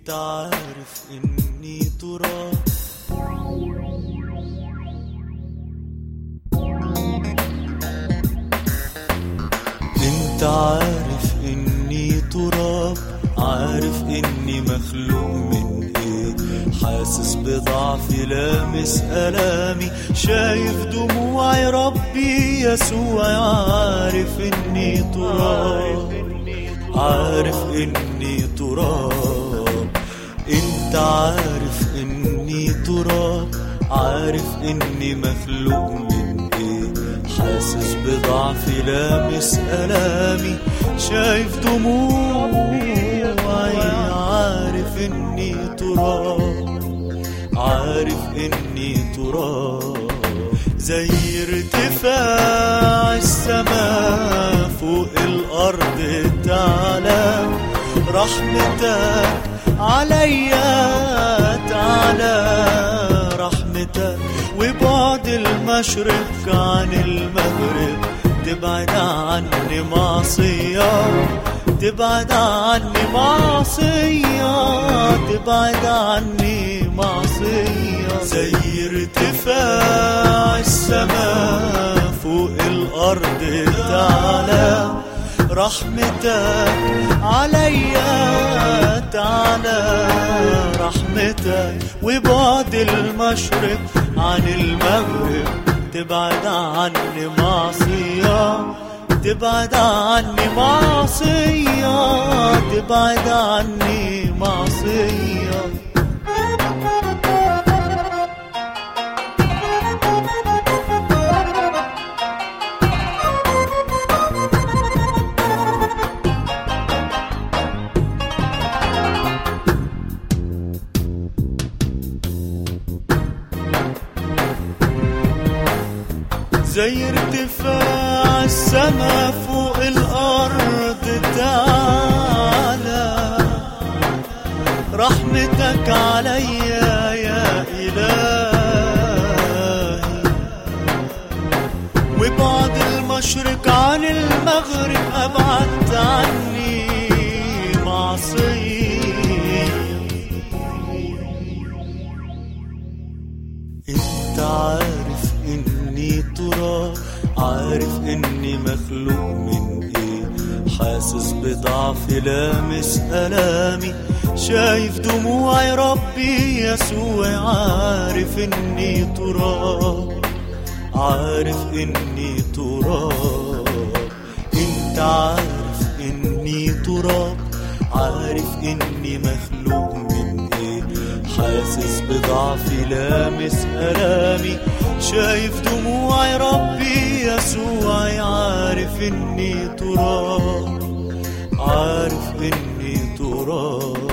انت عارف اني تراب انت عارف اني تراب عارف اني مخلوق من ايه حاسس بضعفي لامس الامي شايف دموعي ربي يسوع عارف اني تراب عارف اني تراب انت عارف اني تراب عارف اني مخلوق من ايه حاسس بضعفي لامس الامي شايف دموعي عارف اني تراب عارف اني تراب زي ارتفاع السماء فوق الارض تعالى رحمتك عليا تعالى رحمتك وبعد المشرق عن المغرب تبعد عني معصية تبعد عني معصية تبعد عني معصية زي ارتفاع السماء فوق الأرض تعالى رحمتك عليا تعالى رحمتك وبعد المشرق عن المغرب تبعد عني معصية تبعد عني معصية تبعد عني معصية زي ارتفاع السما فوق الأرض تعالى رحمتك عليا يا إلهي وبعد المشرق عن المغرب أبعدت عني معصية انت عارف اني تراب عارف اني مخلوق من ايه حاسس بضعفي لامس الامي شايف دموعي ربي يسوع عارف اني تراب عارف اني تراب انت عارف اني تراب عارف اني مخلوق من ايه حاسس بضعفي لامس الامي شايف دموعي ربي يسوع عارف اني تراب عارف اني تراب